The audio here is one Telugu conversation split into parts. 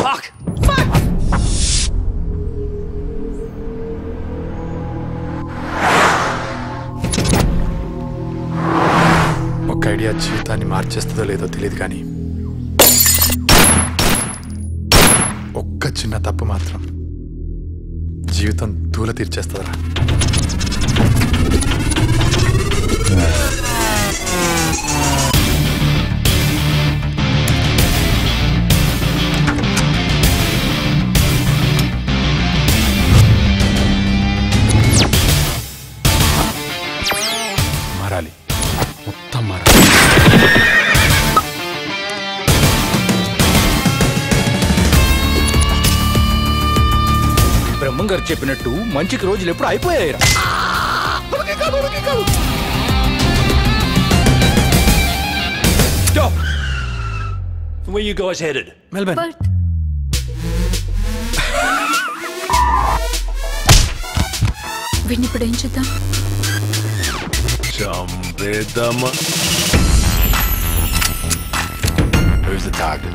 ఒక ఐడియా జీవితాన్ని మార్చేస్తుందో లేదో తెలియదు కానీ ఒక్క చిన్న తప్పు మాత్రం జీవితం దూల తీర్చేస్తుందిరా మారాలి మొత్తం మారాలి బ్రహ్మం గారు చెప్పినట్టు మంచికి రోజులు ఎప్పుడు అయిపోయాయి Stop! Where you guys headed? Melbourne but వీడిని ఇప్పుడు ఏం చేద్దాం చంపేద్దామా Who's the target?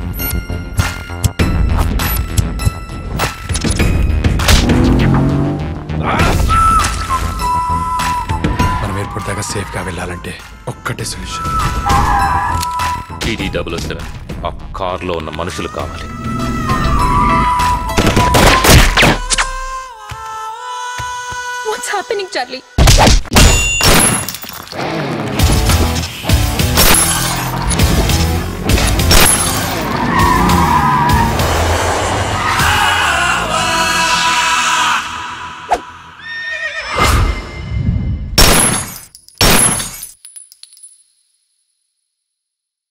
మనం ఎయిర్పోర్ట్ దాకా సేఫ్గా వెళ్ళాలంటే ఒక్కటే సొల్యూషన్ టీడీ డబుల్ సెవెన్ ఆ కార్లో ఉన్న మనుషులు కావాలి వాట్స్ హ్యాపెనింగ్ చార్లీ